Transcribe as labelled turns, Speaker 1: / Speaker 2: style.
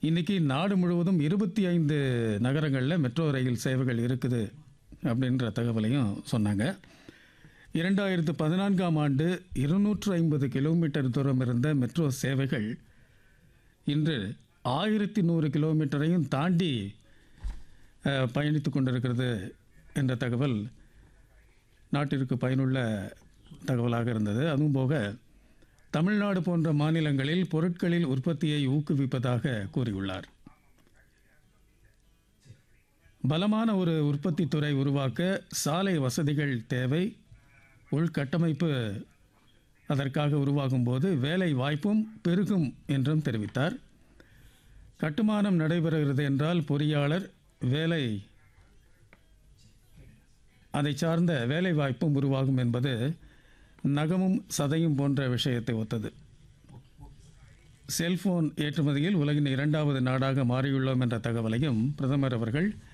Speaker 1: இன்றைக்கி நாடு முழுவதும் இருபத்தி ஐந்து நகரங்களில் மெட்ரோ ரயில் சேவைகள் இருக்குது அப்படின்ற தகவலையும் சொன்னாங்க இரண்டாயிரத்து பதினான்காம் ஆண்டு இருநூற்று ஐம்பது கிலோமீட்டர் தூரம் இருந்த மெட்ரோ சேவைகள் இன்று ஆயிரத்தி நூறு கிலோமீட்டரையும் தாண்டி அஹ், பயணித்து கொண்டிருக்கிறது என்ற தகவல் நாட்டிற்கு பயனுள்ள தகவலாக இருந்தது அதுவும் போக தமிழ்நாடு போன்ற மாநிலங்களில் பொருட்களில் உற்பத்தியை ஊக்குவிப்பதாக கூறியுள்ளார் பலமான ஒரு உற்பத்தி துறை உருவாக்க சாலை வசதிகள் தேவை உள்கட்டமைப்பு அதற்காக உருவாகும் போது வேலை வாய்ப்பும் பெருகும் என்றும் தெரிவித்தார் கட்டுமானம் நடைபெறுகிறது என்றால் பொறியாளர் வேலை அதை சார்ந்த வேலை வாய்ப்பும் உருவாகும் என்பது நகமும் சதையும் போன்ற விஷயத்தை ஒத்தது செல்போன் ஏற்றுமதியில் உலகின் இரண்டாவது நாடாக மாறியுள்ளோம் என்ற தகவலையும் பிரதமர் அவர்கள்